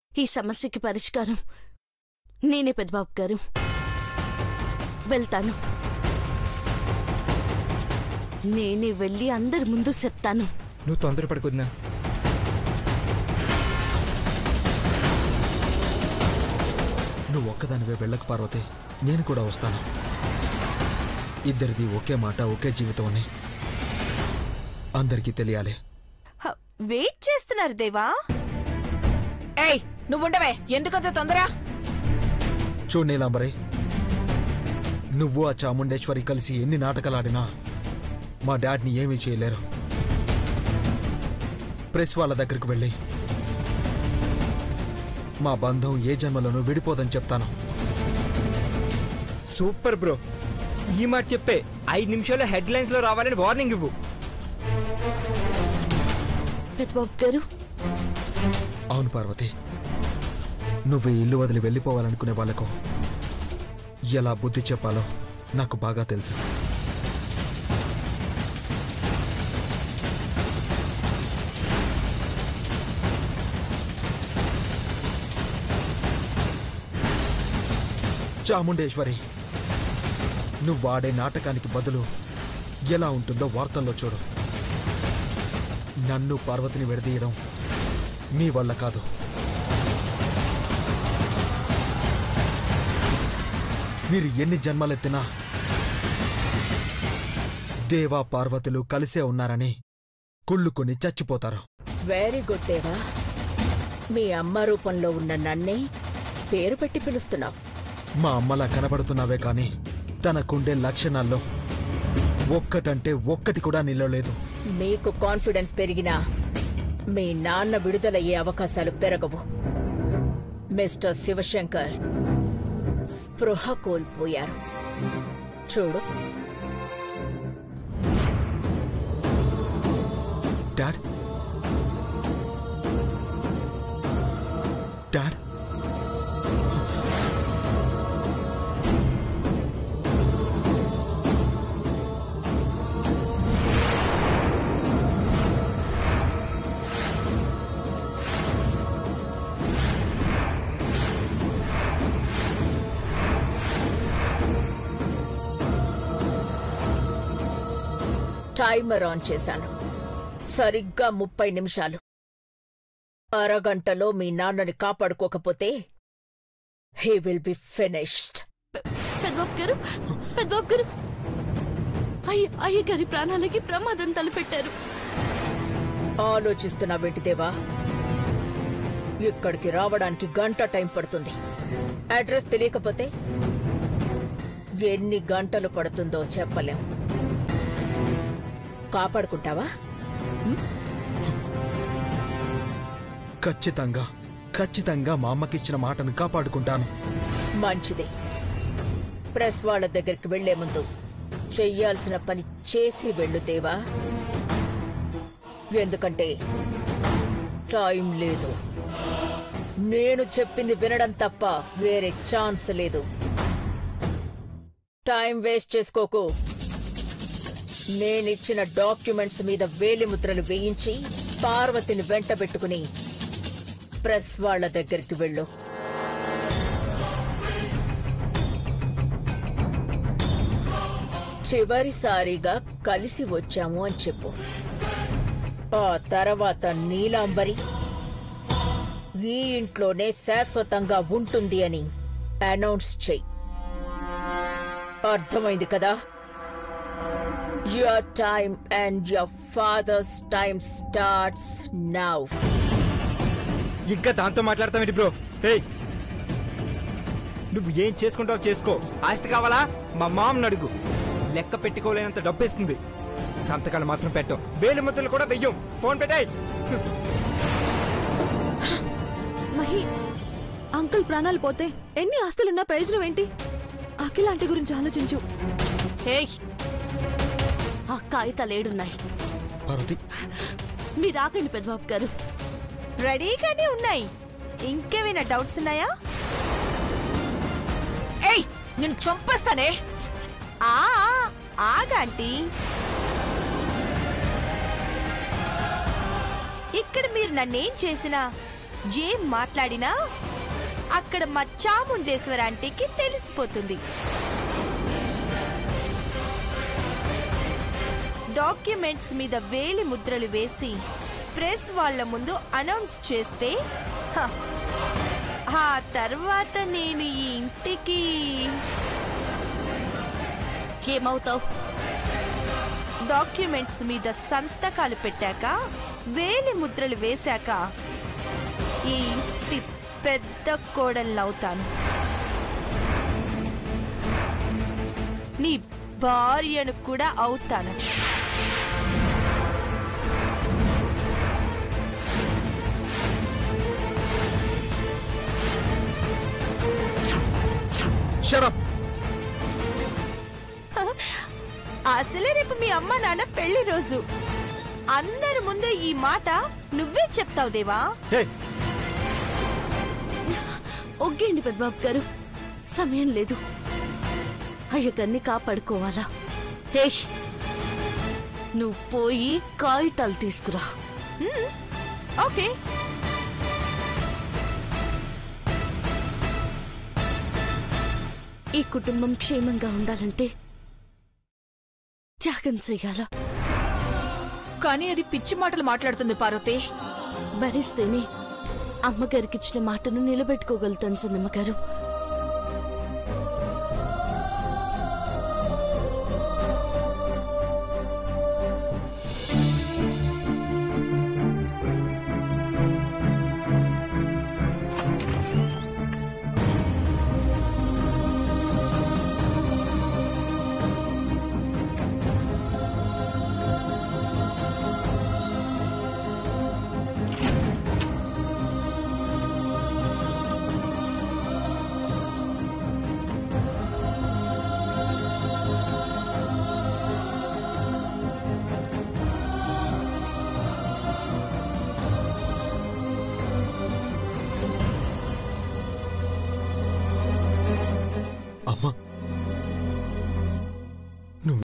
ఈ సమస్యకి పరిష్కారం నేనే పెద్దబాబు గారు వెళ్తాను నేనే వెళ్ళి అందరి ముందు చెప్తాను నువ్వు తొందరపడకొద్దినా నువ్వు ఒక్కదానివే వెళ్ళకు పార్వతి నేను కూడా వస్తాను ఇద్దరిది ఒకే మాట ఒకే జీవితం అని అందరికీ తెలియాలి హ, వెయిట్ చేస్తున్నారు దేవా ఏయ్ నువ్వుండవే ఎందుకంత తొందర చూడు నీలాంబరి నువ్వు ఆ చాముండేశ్వరి కలిసి ఎన్ని నాటకాలాడినా మా డాడ్ని ఏమీ చేయలేరు ప్రెస్ వాళ్ళ దగ్గరికి వెళ్ళి మా బంధం ఏ జన్మలోనూ విడిపోదని చెప్తాను సూపర్ బ్రో ఈ మాట చెప్పే ఐదు నిమిషాల్లో హెడ్ లైన్స్ లో రావాలని వార్నింగ్ ఇవ్వు పెద్దబాబు గారు అవును పార్వతి నువ్వు ఈ ఇల్లు వదిలి వెళ్ళిపోవాలనుకునే వాళ్ళకు ఎలా బుద్ధి చెప్పాలో నాకు బాగా తెలుసు చాముండేశ్వరి నువ్వు వాడే నాటకానికి బదులు ఎలా ఉంటుందో వార్తల్లో చూడు నన్ను పార్వతిని విడదీయడం మీ వల్ల కాదు మీరు ఎన్ని జన్మలెత్తినా దేవా పార్వతులు కలిసే ఉన్నారని కుళ్ళుకొని చచ్చిపోతారు వెరీ గుడ్ దేవా మీ అమ్మ రూపంలో ఉన్న నన్నే పేరు పెట్టి పిలుస్తున్నావు మా అమ్మలా కనబడుతున్నావే కాని తనకుండే లక్షణాల్లో ఒక్కటంటే ఒక్కటి కూడా నిలవలేదు మీకు కాన్ఫిడెన్స్ పెరిగినా మీ నాన్న విడుదలయ్యే అవకాశాలు పెరగవు మిస్టర్ శివశంకర్ స్పృహ కోల్పోయారు చూడు డాడ్ డాడ్ టైమర్ ఆన్ చేశాను సరిగ్గా ముప్పై నిమిషాలు అరగంటలో మీ నాన్నని కాపాడుకోకపోతే హీ విల్ బి ఫినిష్డ్ పెద్దబాబు గారు పెద్దబాబు గారు అయ్య అయ్య గారి ప్రాణాలకి ప్రమాదం తలపెట్టారు ఆలోచిస్తున్నా వెంటిదేవా ఇక్కడికి రావడానికి గంట టైం పడుతుంది అడ్రస్ తెలియకపోతే ఎన్ని గంటలు పడుతుందో చెప్పలేం కాపాడుకుంటావా ఖచ్చితంగా ఖచ్చితంగా మా అమ్మకిచ్చిన మాటను కాపాడుకుంటాను మంచిది ప్రెస్ వాళ్ళ దగ్గరికి వెళ్లే ముందు చెయ్యాల్సిన పని చేసి వెళ్ళు దేవా ఎందుకంటే టైం లేదు నేను చెప్పింది వినడం తప్ప వేరే ఛాన్స్ లేదు టైం వేస్ట్ చేసుకోకు నేనిచ్చిన డాక్యుమెంట్స్ మీద వేలిముద్రలు వేయించి పార్వతిని వెంట పెట్టుకుని ప్రెస్ వాళ్ళ దగ్గరికి వెళ్ళు చివరిసారిగా కలిసి వచ్చాము అని చెప్పు ఆ తర్వాత నీలాంబరి ఈ ఇంట్లోనే శాశ్వతంగా ఉంటుంది అని అనౌన్స్ చెయ్యి అర్థమైంది కదా your time and your father's time starts now ఇంకా దాంతో మాట్లాడతావేంటి బ్రో ఏయ్ నువ్వు ఏం చేసుకుంటావు చేసుకో ఆస్తి కావాలా మా మామని అడుగు లెక్క పెట్టుకోలేనంత డబ్బు ఇస్తుంది సంతకాలు మాత్రం పెట్టావు వేలి ముద్దలు కూడా వెయ్యం ఫోన్ పెట్టాయి మహి అంకుల్ ప్రాణాలు పోతే ఎన్ని ఆస్తులున్నా ప్రయోజనం ఏంటి అఖిలాంటి గురించి ఆలోచించు హేయ్ ఆ కాగితాలు ఏడున్నాయి పార్వతి మీరు రాకండి పెద్దబాబు గారు రెడీగానే ఉన్నాయి ఇంకేమైనా డౌట్స్ ఉన్నాయా ఏయ్ నేను చంపేస్తానే ఆ ఆగాంటీ ఇక్కడ మీరు నన్నేం చేసినా ఏం మాట్లాడినా అక్కడ మా చాముండేశ్వర ఆంటీకి తెలిసిపోతుంది డాక్యుమెంట్స్ మీద వేలి ముద్రలు వేసి ప్రెస్ వాళ్ళ ముందు అనౌన్స్ చేస్తే హ, ఆ తర్వాత నేను ఈ ఇంటికి ఏమవుతావు డాక్యుమెంట్స్ మీద సంతకాలు పెట్టాక వేలి ముద్రలు వేశాక ఈ ఇంటి పెద్ద కోడళ్ళవుతాను నీ భార్యను కూడా అవుతాను షరప్ అసలే రేపు మీ అమ్మ నాన్న పెళ్లి రోజు అందరి ముందు ఈ మాట నువ్వే చెప్తావు దేవా హే ఒగ్గేండి పెద్దబాబు గారు సమయం లేదు అయ్యగారిని కాపాడుకోవాలా హే నువ్వు పోయి కాగితాలు తీసుకురా ఓకే ఈ కుటుంబం క్షేమంగా ఉండాలంటే త్యాగం చెయ్యాలా కానీ అది పిచ్చి మాటలు మాట్లాడుతుంది పార్వతి భరిస్తేనే అమ్మగారికి ఇచ్చిన మాటను నిలబెట్టుకోగలుగుతాను సన్నమ్మ గారు అమ్మా నువ్వు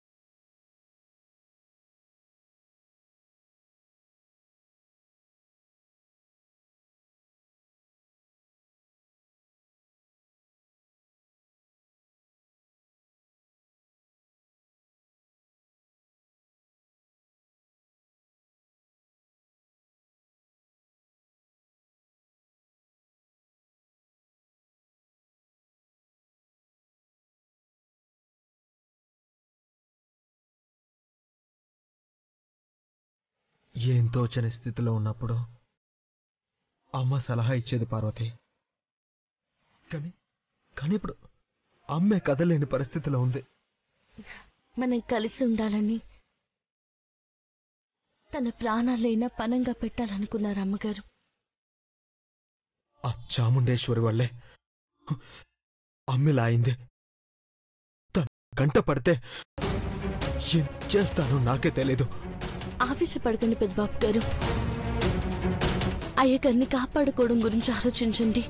ఏం తోచని స్థితిలో ఉన్నప్పుడు అమ్మ సలహా ఇచ్చేది పార్వతి కానీ కానీ ఇప్పుడు అమ్మే కదలేని పరిస్థితిలో ఉంది మనం కలిసి ఉండాలని తన ప్రాణాలైనా పనంగా పెట్టాలనుకున్నారు అమ్మగారు ఆ చాముండేశ్వరి వల్లే అమ్మిలా అయింది తన గంట పడితే ఏం చేస్తానో నాకే తెలీదు ఆవేశపడకండి పెద్దబాబు గారు అయ్యగారిని కాపాడుకోవడం గురించి ఆలోచించండి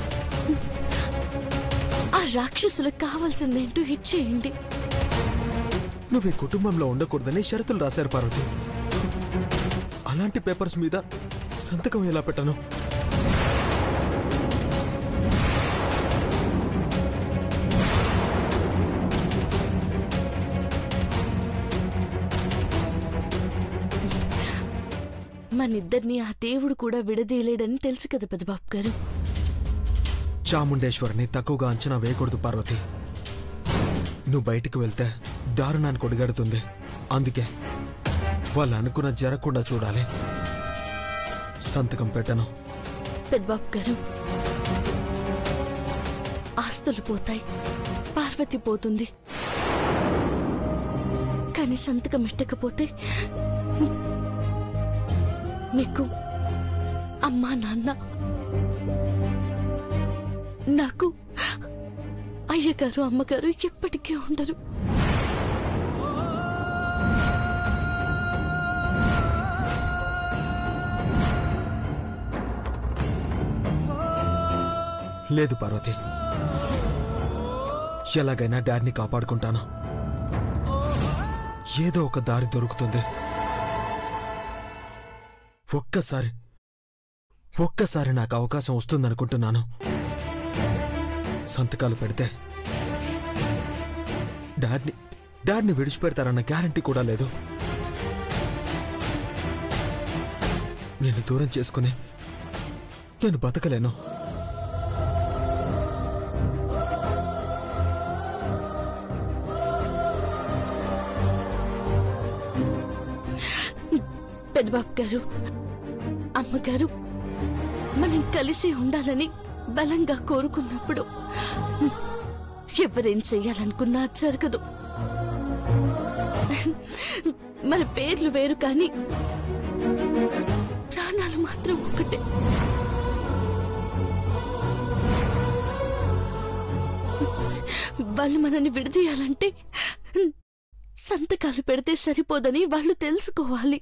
ఆ రాక్షసులకు కావాల్సిందేంటో ఇచ్చేయండి నువ్వు ఈ కుటుంబంలో ఉండకూడదని షరతులు రాశారు పార్వతి అలాంటి పేపర్స్ మీద సంతకం ఎలా పెట్టను మనిద్దరిని ఆ దేవుడు కూడా విడదీయలేడని తెలుసు కదా పెద్దబాబు గారు చాముండేశ్వరిని తక్కువగా అంచనా వేయకూడదు పార్వతి నువ్వు బయటికి వెళ్తే దారుణానికి ఒడిగడుతుంది అందుకే వాళ్ళు అనుకున్న జరగకుండా చూడాలి సంతకం పెట్టను పెద్దబాబు గారు ఆస్తులు పోతాయి పార్వతి పోతుంది కానీ సంతకం పెట్టకపోతే మీకు అమ్మా నాన్న నాకు అయ్యగారు అమ్మగారు ఎప్పటికీ ఉండరు లేదు పార్వతి ఎలాగైనా డాడ్ని కాపాడుకుంటాను ఏదో ఒక దారి దొరుకుతుంది ఒక్కసారి ఒక్కసారి నాకు అవకాశం వస్తుందనుకుంటున్నాను సంతకాలు పెడితే డాడ్ని డాడ్ని విడిచిపెడతారన్న గ్యారంటీ కూడా లేదు నేను దూరం చేసుకుని నేను బతకలేను పెద్దబాబు గారు అమ్మగారు మనం కలిసి ఉండాలని బలంగా కోరుకున్నప్పుడు ఎవరేం చెయ్యాలనుకున్నా అది జరగదు మన పేర్లు వేరు కానీ ప్రాణాలు మాత్రం ఒకటే వాళ్ళు మనల్ని విడదీయాలంటే సంతకాలు పెడితే సరిపోదని వాళ్ళు తెలుసుకోవాలి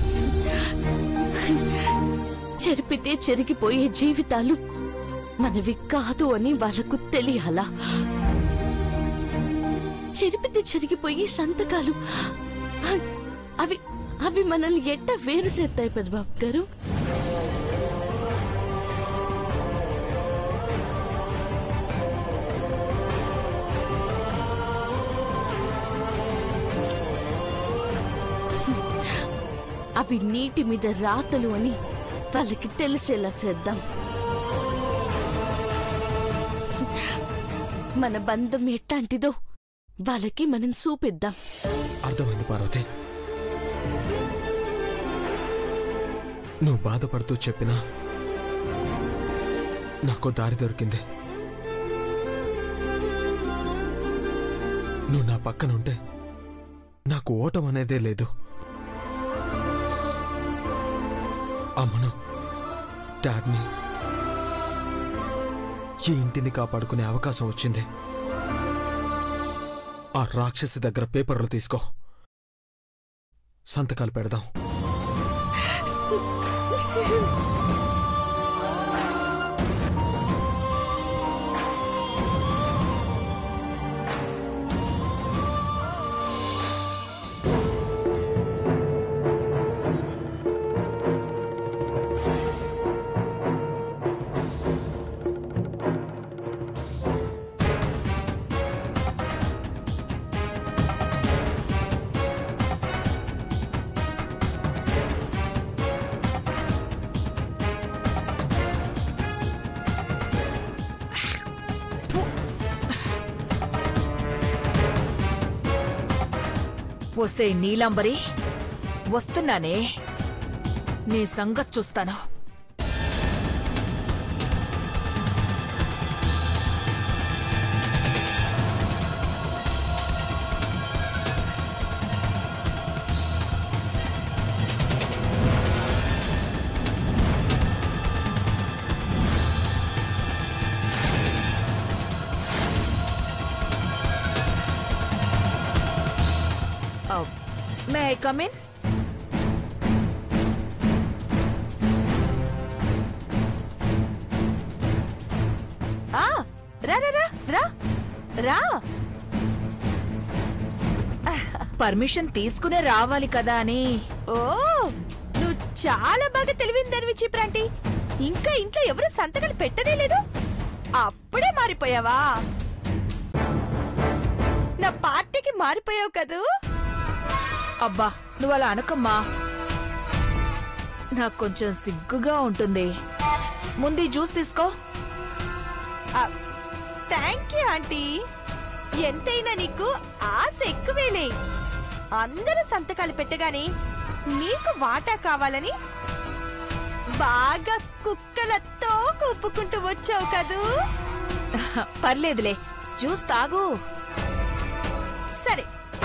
చెరిపితే చెరిగిపోయే జీవితాలు మనవి కాదు అని వాళ్ళకు తెలియాలా చెరిపితే చెరిగిపోయే సంతకాలు అ- అవి అవి మనల్ని ఎట్ట వేరు చేస్తాయి పెద్దబాబు గారు అవి నీటి మీద రాతలు అని వాళ్ళకి తెలిసేలా చేద్దాం మన బంధం ఎట్లాంటిదో వాళ్ళకి మనం చూపిద్దాం అర్థమైంది పార్వతి నువ్వు బాధపడుతూ చెప్పినా నాకు దారి దొరికింది నువ్వు నా పక్కనుంటే నాకు ఓటం అనేదే లేదు అమ్మను డాడ్ని ఈ ఇంటిని కాపాడుకునే అవకాశం వచ్చింది ఆ రాక్షసి దగ్గర పేపర్లు తీసుకో సంతకాలు పెడదాం ఒసే నీలాంబరి వస్తున్నానే నీ సంగతి చూస్తాను మే ఐ కమ్ ఇన్ ఆ రా రా రా రా రా పర్మిషన్ తీసుకునే రావాలి కదా అని ఓ నువ్వు చాలా బాగా తెలివిందనివి చీప్రాంటి ఇంకా ఇంట్లో ఎవరు సంతకాలు పెట్టనే లేదు అప్పుడే మారిపోయావా నా పార్టీకి మారిపోయావు కదూ అబ్బా నువ్వు అలా అనకమ్మా నాకు కొంచెం సిగ్గుగా ఉంటుంది ముందు ఈ జ్యూస్ తీసుకో థ్యాంక్ యూ ఆంటీ ఎంతైనా నీకు ఆశ ఎక్కువేలే అందరూ సంతకాలు పెట్టగానే నీకు వాటా కావాలని బాగా కుక్కలతో కుప్పుకుంటూ వచ్చావు కదూ పర్లేదులే జ్యూస్ తాగు సరే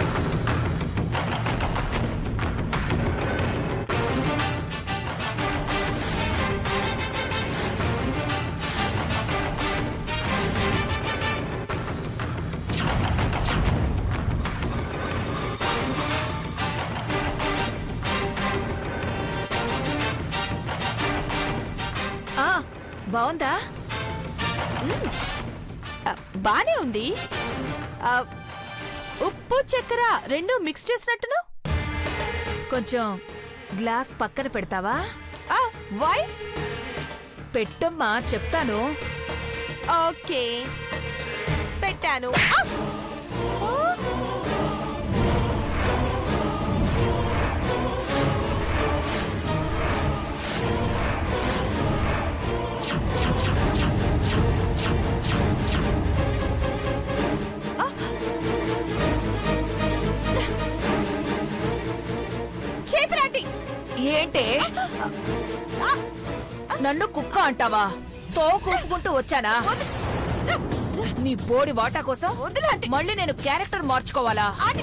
ఆ బాగుందా ఆ, బానే ఉంది ఆ, ఉప్పు చక్కెర రెండు మిక్స్ చేసినట్టును కొంచెం గ్లాస్ పక్కన పెడతావా వై పెట్టమ్మా చెప్తాను ఓకే పెట్టాను ఆ! చేపరాటి ఏంటే నన్ను కుక్క అంటావా తో కూపుకుంటూ వచ్చానా నీ బోడి వాటా కోసం వదిలు ఆంటీ. మళ్ళీ నేను క్యారెక్టర్ మార్చుకోవాలా ఆంటీ.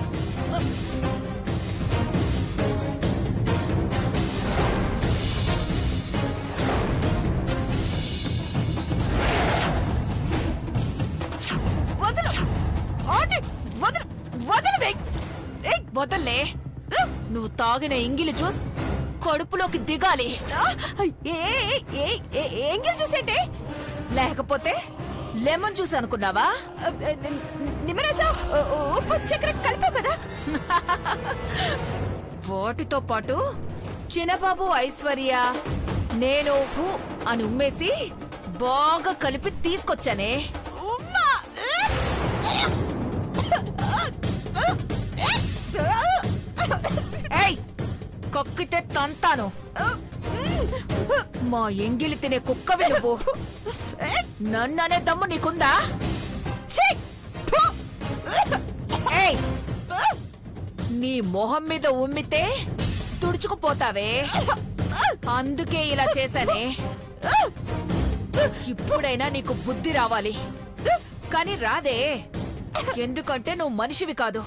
వదలు ఆంటీ, వదలు వదలు వేయ్. ఏయ్, వదల్లే నువ్వు తాగిన ఇంగిలి జ్యూస్ కడుపులోకి దిగాలి ఆ, ఏ ఏ, ఏ, ఏ, ఎంగిల్ చూసేంటి లేకపోతే లెమన్ జ్యూస్ అనుకున్నావా నిమ్మరసం ఉప్పు చక్కెర కలిపావు కదా వాటితో పాటు చిన్నబాబు ఐశ్వర్య నేను హు అని ఉమ్మేసి బాగా కలిపి తీసుకొచ్చానే ఉమ్మా ఏయ్ కక్కితే తంతాను మా ఎంగిలి తినే కుక్కవి నువ్వు నన్ననే దమ్ము నీకుందా ఛీ! ఫు! ఏయ్ నీ మొహం మీద ఉమ్మితే తుడుచుకుపోతావే అందుకే ఇలా చేశానే ఇప్పుడైనా నీకు బుద్ధి రావాలి కానీ రాదే ఎందుకంటే నువ్వు మనిషివి కాదు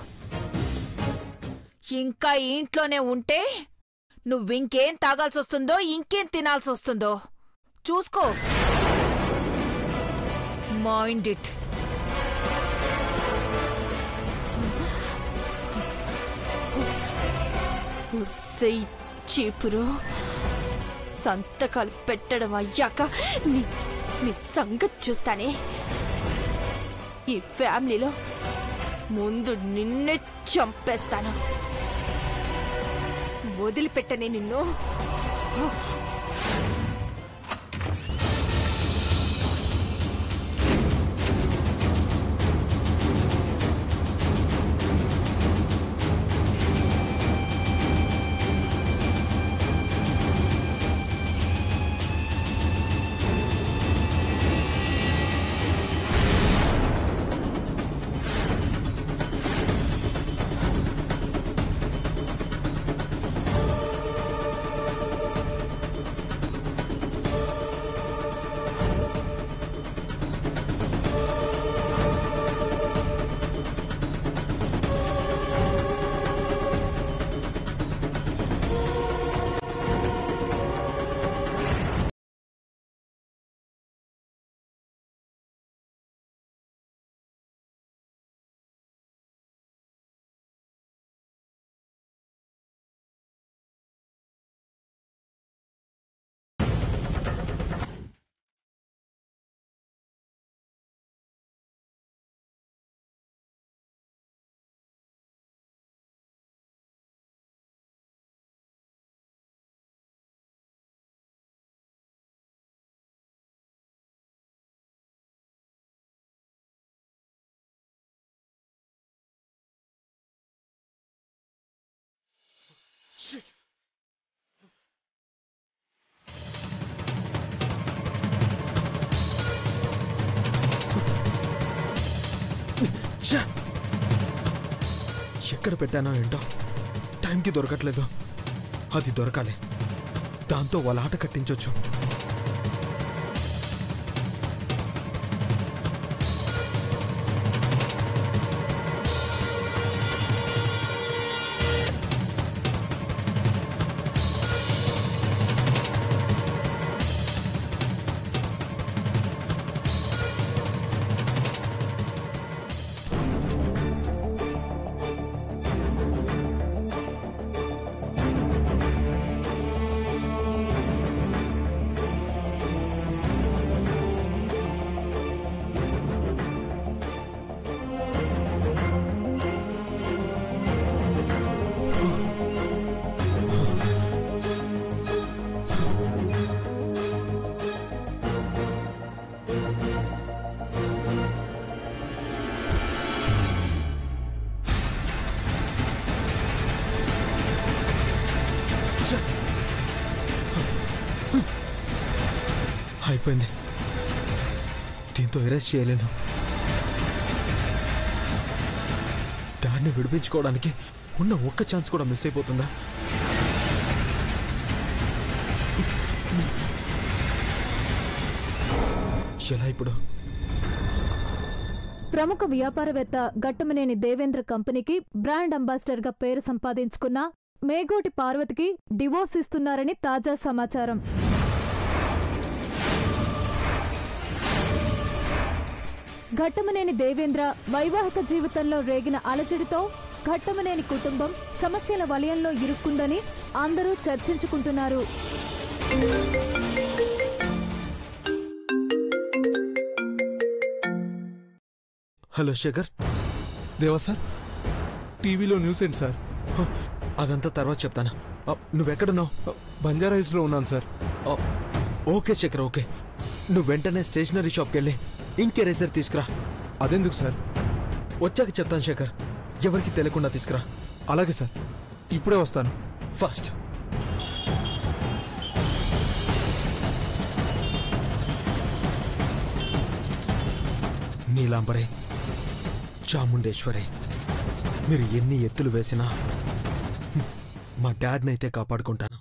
ఇంకా ఈ ఇంట్లోనే ఉంటే నువ్వింకేం తాగాల్సి వస్తుందో ఇంకేం తినాల్సి వస్తుందో చూసుకో మైండ్ ఇట్ ఉస్సై చీపురు సంతకాలు పెట్టడం అయ్యాక నీ నీ సంగతి చూస్తానే ఈ ఫ్యామిలీలో ముందు నిన్నే చంపేస్తాను వదిలిపెట్టనే నిన్ను ఛ! ఎక్కడ పెట్టానో ఏంటో టైంకి దొరకట్లేదు అది దొరకాలి దాంతో వాళ్ళ ఆట కట్టించొచ్చు తప్పైంది దీంతో ఎరేస్ట్ చేయలేను డాడ్ని విడిపించుకోవడానికి ఉన్న ఒక్క ఛాన్స్ కూడా మిస్ అయిపోతుందా ఎలా ఇప్పుడు ప్రముఖ వ్యాపారవేత్త గట్టమనేని దేవేంద్ర కంపెనీకి బ్రాండ్ అంబాసిడర్ గా పేరు సంపాదించుకున్న మేగోటి పార్వతికి డివోర్స్ ఇస్తున్నారని తాజా సమాచారం ఘట్టమనేని దేవేంద్ర వైవాహిక జీవితంలో రేగిన అలజడితో ఘట్టమనేని కుటుంబం సమస్యల వలయంలో ఇరుక్కుందని అందరూ చర్చించుకుంటున్నారు హలో శేఖర్ దేవా సార్ టీవీలో న్యూస్ ఏంటి సార్ హ, అదంతా తర్వాత చెప్తాను ఆ, నువ్వెక్కడున్నావు బంజారా హిల్స్లో ఉన్నాను సార్ ఆ, ఓకే శేఖర్ ఓకే నువ్వు వెంటనే స్టేషనరీ షాప్కి వెళ్ళి ఇంకే రేజర్ తీసుకురా అదెందుకు సార్ వచ్చాక చెప్తాను శేఖర్ ఎవరికి తెలియకుండా తీసుకురా అలాగే సార్ ఇప్పుడే వస్తాను ఫస్ట్ నీలాంబరే చాముండేశ్వరి మీరు ఎన్ని ఎత్తులు వేసినా హ్మ్, మా డాడ్నైతే కాపాడుకుంటాను